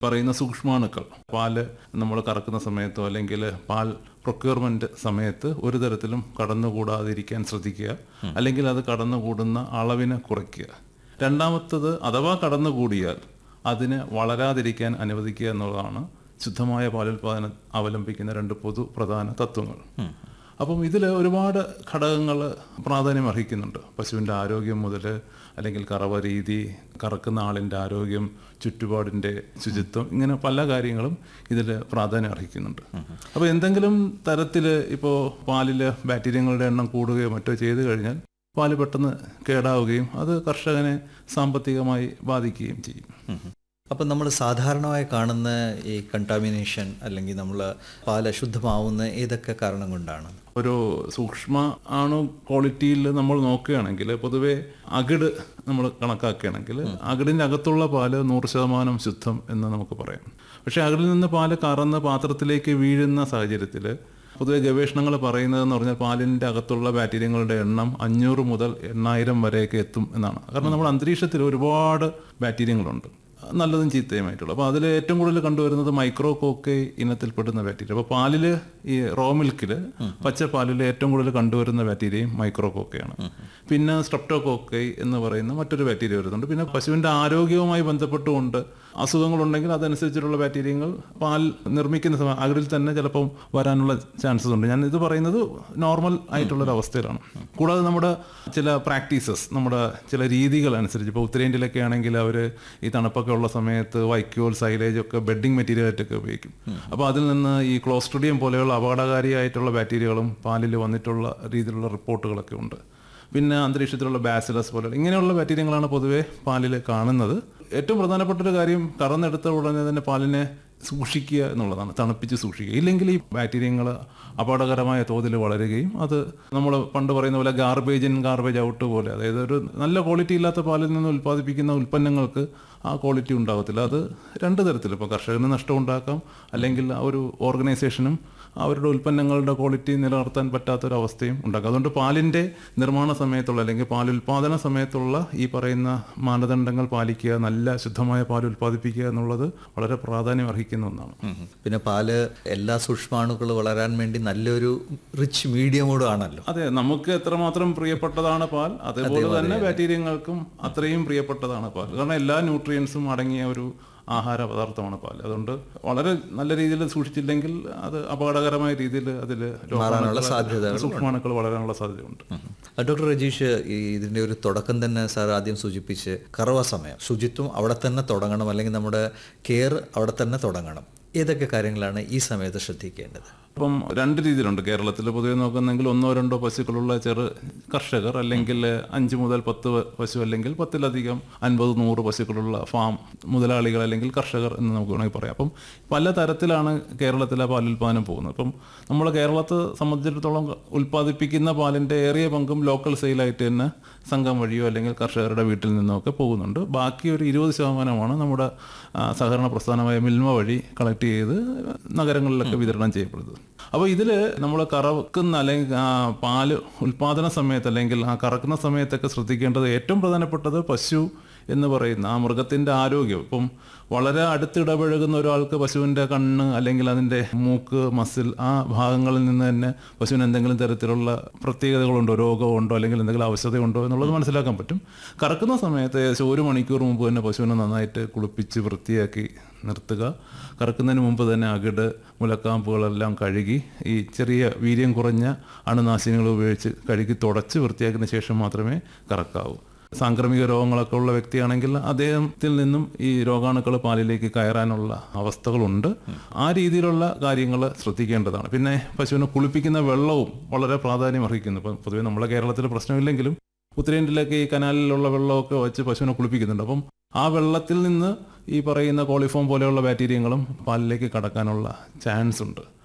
പറയുന്ന സൂക്ഷ്മാണുക്കൾ പാല് നമ്മൾ കറക്കുന്ന സമയത്തോ അല്ലെങ്കിൽ പാൽ പ്രൊക്യൂർമെന്റ് സമയത്ത് ഒരു തരത്തിലും കടന്നുകൂടാതിരിക്കാൻ ശ്രദ്ധിക്കുക അല്ലെങ്കിൽ അത് കടന്നുകൂടുന്ന അളവിനെ കുറയ്ക്കുക രണ്ടാമത്തത് അഥവാ കടന്നുകൂടിയാൽ അതിനെ വളരാതിരിക്കാൻ അനുവദിക്കുക എന്നുള്ളതാണ് ശുദ്ധമായ പാലുൽപാദനം അവലംബിക്കുന്ന രണ്ട് പൊതു പ്രധാന തത്വങ്ങൾ അപ്പം ഇതിൽ ഒരുപാട് ഘടകങ്ങൾ പ്രാധാന്യം അർഹിക്കുന്നുണ്ട് പശുവിൻ്റെ ആരോഗ്യം മുതൽ അല്ലെങ്കിൽ കറവ രീതി കറക്കുന്ന ആളിൻ്റെ ആരോഗ്യം ചുറ്റുപാടിൻ്റെ ശുചിത്വം ഇങ്ങനെ പല കാര്യങ്ങളും ഇതിൽ പ്രാധാന്യം അർഹിക്കുന്നുണ്ട് അപ്പോൾ എന്തെങ്കിലും തരത്തിൽ ഇപ്പോൾ പാലിൽ ബാക്ടീരിയങ്ങളുടെ എണ്ണം കൂടുകയോ മറ്റോ ചെയ്തു കഴിഞ്ഞാൽ പാല് പെട്ടെന്ന് കേടാവുകയും അത് കർഷകനെ സാമ്പത്തികമായി ബാധിക്കുകയും ചെയ്യും അപ്പം നമ്മൾ സാധാരണമായി കാണുന്ന ഈ കണ്ടാമിനേഷൻ അല്ലെങ്കിൽ നമ്മൾ പാൽ അശുദ്ധമാവുന്ന ഏതൊക്കെ കാരണം കൊണ്ടാണ് ഒരു സൂക്ഷ്മ അണു ക്വാളിറ്റിയിൽ നമ്മൾ നോക്കുകയാണെങ്കിൽ പൊതുവെ അകിട് നമ്മൾ കണക്കാക്കുകയാണെങ്കിൽ അകിടിൻ്റെ അകത്തുള്ള പാല് നൂറ് ശതമാനം ശുദ്ധം എന്ന് നമുക്ക് പറയാം പക്ഷേ അകിടിൽ നിന്ന് പാല് കറന്ന് പാത്രത്തിലേക്ക് വീഴുന്ന സാഹചര്യത്തിൽ പൊതുവെ ഗവേഷണങ്ങൾ പറയുന്നതെന്ന് പറഞ്ഞാൽ പാലിൻ്റെ അകത്തുള്ള ബാക്ടീരിയങ്ങളുടെ എണ്ണം അഞ്ഞൂറ് മുതൽ എണ്ണായിരം വരെയൊക്കെ എത്തും എന്നാണ് കാരണം നമ്മുടെ അന്തരീക്ഷത്തിൽ ഒരുപാട് ബാക്ടീരിയങ്ങളുണ്ട് നല്ലതും ചീത്തയുമായിട്ടുള്ള അപ്പോൾ അതിൽ ഏറ്റവും കൂടുതൽ കണ്ടുവരുന്നത് മൈക്രോ കോക്കെ ഇനത്തിൽപ്പെടുന്ന ബാക്ടീരിയ അപ്പോൾ പാലിൽ ഈ റോ മിൽക്കിൽ പച്ച പാലിൽ ഏറ്റവും കൂടുതൽ കണ്ടുവരുന്ന ബാക്ടീരിയയും മൈക്രോ കോക്കയാണ് പിന്നെ സ്ട്രെപ്റ്റോകോക്കൈ എന്ന് പറയുന്ന മറ്റൊരു ബാക്ടീരിയ വരുന്നുണ്ട് പിന്നെ പശുവിൻ്റെ ആരോഗ്യവുമായി ബന്ധപ്പെട്ടുകൊണ്ട് അസുഖങ്ങളുണ്ടെങ്കിൽ അതനുസരിച്ചിട്ടുള്ള ബാക്ടീരിയകൾ പാൽ നിർമ്മിക്കുന്ന സമയം അകിടിൽ തന്നെ ചിലപ്പം വരാനുള്ള ചാൻസസ് ഉണ്ട് ഞാൻ ഇത് പറയുന്നത് നോർമൽ ആയിട്ടുള്ള ഒരു അവസ്ഥയിലാണ് കൂടാതെ നമ്മുടെ ചില പ്രാക്ടീസസ് നമ്മുടെ ചില രീതികൾ അനുസരിച്ച് ഇപ്പോൾ ഉത്തരേന്ത്യയിലൊക്കെ ആണെങ്കിൽ അവർ ഈ തണുപ്പൊക്കെ ഉള്ള സമയത്ത് വൈക്കോൽ സൈലേജ് ഒക്കെ ബെഡിങ് മെറ്റീരിയൽ ആയിട്ടൊക്കെ ഉപയോഗിക്കും അപ്പോൾ അതിൽ നിന്ന് ഈ ക്ലോസ്ട്രിഡിയം പോലെയുള്ള അപകടകാരിയായിട്ടുള്ള ബാക്ടീരിയകളും പാലിൽ വന്നിട്ടുള്ള രീതിയിലുള്ള റിപ്പോർട്ടുകളൊക്കെ ഉണ്ട് പിന്നെ അന്തരീക്ഷത്തിലുള്ള ബാസിലസ് പോലെ ഇങ്ങനെയുള്ള ബാക്ടീരിയങ്ങളാണ് പൊതുവെ പാലിൽ കാണുന്നത് ഏറ്റവും പ്രധാനപ്പെട്ട ഒരു കാര്യം കറന്നെടുത്ത ഉടനെ തന്നെ പാലിനെ സൂക്ഷിക്കുക എന്നുള്ളതാണ് തണുപ്പിച്ച് സൂക്ഷിക്കുക ഇല്ലെങ്കിൽ ഈ ബാക്ടീരിയങ്ങൾ അപകടകരമായ തോതിൽ വളരുകയും അത് നമ്മൾ പണ്ട് പറയുന്ന പോലെ ഗാർബേജ് ഇൻ ഗാർബേജ് ഔട്ട് പോലെ അതായത് ഒരു നല്ല ക്വാളിറ്റി ഇല്ലാത്ത പാലിൽ നിന്ന് ഉൽപ്പാദിപ്പിക്കുന്ന ഉൽപ്പന്നങ്ങൾക്ക് ആ ക്വാളിറ്റി ഉണ്ടാകത്തില്ല അത് രണ്ട് തരത്തിൽ ഇപ്പോൾ കർഷകന് നഷ്ടം ഉണ്ടാക്കാം അല്ലെങ്കിൽ ആ ഒരു ഓർഗനൈസേഷനും അവരുടെ ഉൽപ്പന്നങ്ങളുടെ ക്വാളിറ്റി നിലനിർത്താൻ പറ്റാത്തൊരവസ്ഥയും ഉണ്ടാക്കും അതുകൊണ്ട് പാലിൻ്റെ നിർമ്മാണ സമയത്തുള്ള അല്ലെങ്കിൽ പാലുൽപാദന സമയത്തുള്ള ഈ പറയുന്ന മാനദണ്ഡങ്ങൾ പാലിക്കുക നല്ല ശുദ്ധമായ പാൽ ഉൽപ്പാദിപ്പിക്കുക എന്നുള്ളത് വളരെ പ്രാധാന്യം അർഹിക്കുന്ന ഒന്നാണ് ഉം. പിന്നെ പാല് എല്ലാ സൂക്ഷ്മാണുക്കൾ വളരാൻ വേണ്ടി നല്ലൊരു റിച്ച് മീഡിയമോടും ആണല്ലോ അതെ നമുക്ക് എത്രമാത്രം പ്രിയപ്പെട്ടതാണ് പാൽ അതേപോലെ തന്നെ ബാക്ടീരിയങ്ങൾക്കും അത്രയും പ്രിയപ്പെട്ടതാണ് പാൽ കാരണം എല്ലാ ന്യൂട്രിയൻസും അടങ്ങിയ ഒരു ആഹാര പദാർത്ഥമാണ് പാൽ അതുകൊണ്ട് വളരെ നല്ല രീതിയിൽ സൂക്ഷിച്ചില്ലെങ്കിൽ അത് അപകടകരമായ രീതിയിൽ അതിൽ മാറാനുള്ള സാധ്യതകൾ സൂക്ഷ്മാണുക്കൾ വളരാനുള്ള സാധ്യതയുണ്ട് ആ, ഡോക്ടർ രജീഷ് ഈ ഇതിൻ്റെ ഒരു തുടക്കം തന്നെ സാർ ആദ്യം സൂചിപ്പിച്ച് കറവ സമയം ശുചിത്വം അവിടെ തന്നെ തുടങ്ങണം അല്ലെങ്കിൽ നമ്മുടെ കെയർ അവിടെ തന്നെ തുടങ്ങണം ഏതൊക്കെ കാര്യങ്ങളാണ് ഈ സമയത്ത് ശ്രദ്ധിക്കേണ്ടത് ഇപ്പം രണ്ട് രീതിയിലുണ്ട് കേരളത്തിൽ പൊതുവെ നോക്കുന്നെങ്കിൽ ഒന്നോ രണ്ടോ പശുക്കളുള്ള ചെറു കർഷകർ അല്ലെങ്കിൽ അഞ്ച് മുതൽ പത്ത് പശു അല്ലെങ്കിൽ പത്തിലധികം അൻപത് നൂറ് പശുക്കളുള്ള ഫാം മുതലാളികൾ അല്ലെങ്കിൽ കർഷകർ എന്ന് നമുക്ക് വേണമെങ്കിൽ പറയാം അപ്പം പല തരത്തിലാണ് കേരളത്തിലെ പാലുൽപാദനം പോകുന്നത് അപ്പം നമ്മൾ കേരളത്തെ സംബന്ധിച്ചിടത്തോളം ഉൽപ്പാദിപ്പിക്കുന്ന പാലിൻ്റെ ഏറിയ പങ്കും ലോക്കൽ സെയിലായിട്ട് തന്നെ സംഘം വഴിയോ അല്ലെങ്കിൽ കർഷകരുടെ വീട്ടിൽ നിന്നോ ഒക്കെ പോകുന്നുണ്ട് ബാക്കി ഒരു ഇരുപത് ശതമാനമാണ് നമ്മുടെ ആ, സഹകരണ പ്രസ്ഥാനമായ മിൽമ വഴി കളക്ട് ചെയ്ത് നഗരങ്ങളിലൊക്കെ വിതരണം ചെയ്യപ്പെടുന്നത് അപ്പോൾ ഇതിൽ നമ്മൾ കറക്കുന്ന അല്ലെങ്കിൽ ആ, പാല് ഉൽപാദന സമയത്ത് അല്ലെങ്കിൽ ആ കറക്കുന്ന സമയത്തൊക്കെ ശ്രദ്ധിക്കേണ്ടത് ഏറ്റവും പ്രധാനപ്പെട്ടത് പശു എന്ന് പറയുന്ന ആ മൃഗത്തിൻ്റെ ആരോഗ്യം ഇപ്പം വളരെ അടുത്തിടപഴകുന്ന ഒരാൾക്ക് പശുവിൻ്റെ കണ്ണ് അല്ലെങ്കിൽ അതിൻ്റെ മൂക്ക് മസിൽ ആ ഭാഗങ്ങളിൽ നിന്ന് തന്നെ പശുവിന് എന്തെങ്കിലും തരത്തിലുള്ള പ്രത്യേകതകളുണ്ടോ രോഗമുണ്ടോ അല്ലെങ്കിൽ എന്തെങ്കിലും അവശതയുണ്ടോ എന്നുള്ളത് മനസ്സിലാക്കാൻ പറ്റും കറക്കുന്ന സമയത്ത് ഏകദേശം ഒരു മണിക്കൂർ മുമ്പ് തന്നെ പശുവിനെ നന്നായിട്ട് കുളിപ്പിച്ച് വൃത്തിയാക്കി നിർത്തുക കറക്കുന്നതിന് മുമ്പ് തന്നെ അകിട് മുലക്കാമ്പുകളെല്ലാം കഴുകി ഈ ചെറിയ വീര്യം കുറഞ്ഞ അണുനാശിനികൾ ഉപയോഗിച്ച് കഴുകി തുടച്ച് വൃത്തിയാക്കിയതിന് ശേഷം മാത്രമേ കറക്കാവൂ സാംക്രമിക രോഗങ്ങളൊക്കെ ഉള്ള വ്യക്തിയാണെങ്കിൽ അദ്ദേഹത്തിൽ നിന്നും ഈ രോഗാണുക്കൾ പാലിലേക്ക് കയറാനുള്ള അവസ്ഥകളുണ്ട് ആ രീതിയിലുള്ള കാര്യങ്ങൾ ശ്രദ്ധിക്കേണ്ടതാണ് പിന്നെ പശുവിനെ കുളിപ്പിക്കുന്ന വെള്ളവും വളരെ പ്രാധാന്യം അർഹിക്കുന്നു ഇപ്പം പൊതുവെ നമ്മളെ കേരളത്തിൽ പ്രശ്നമില്ലെങ്കിലും ഉത്തരേന്ത്യയിലൊക്കെ ഈ കനാലിലുള്ള വെള്ളമൊക്കെ വെച്ച് പശുവിനെ കുളിപ്പിക്കുന്നുണ്ട് അപ്പം ആ വെള്ളത്തിൽ നിന്ന് ഈ പറയുന്ന കോളിഫോം പോലെയുള്ള ബാക്ടീരിയങ്ങളും പാലിലേക്ക് കടക്കാനുള്ള ചാൻസ് ഉണ്ട്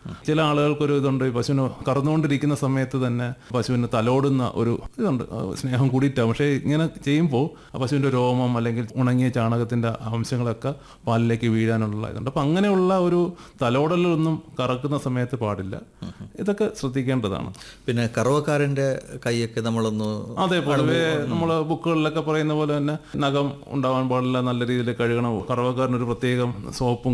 ചില ആളുകൾക്കൊരു ഇതുണ്ട് ഈ പശുവിന് കറന്നുകൊണ്ടിരിക്കുന്ന സമയത്ത് തന്നെ പശുവിന് തലോടുന്ന ഒരു ഇതുണ്ട് ആ സ്നേഹം കൂടിയിട്ടാണ് പക്ഷേ ഇങ്ങനെ ചെയ്യുമ്പോൾ ആ പശുവിൻ്റെ രോമം അല്ലെങ്കിൽ ഉണങ്ങിയ ചാണകത്തിൻ്റെ അംശങ്ങളൊക്കെ പാലിലേക്ക് വീഴാനുള്ള ഇതുണ്ട് അപ്പം അങ്ങനെയുള്ള ഒരു തലോടലൊന്നും കറക്കുന്ന സമയത്ത് പാടില്ല ഇതൊക്കെ ശ്രദ്ധിക്കേണ്ടതാണ് പിന്നെ കറവക്കാരൻ്റെ കൈയൊക്കെ നമ്മളൊന്ന് അതെ പൊതുവേ നമ്മൾ ബുക്കുകളിലൊക്കെ പറയുന്ന പോലെ തന്നെ നഖം ഉണ്ടാവാൻ പാടില്ല നല്ല രീതിയിൽ കഴുകണം കറവക്കാരനൊരു പ്രത്യേകം സോപ്പും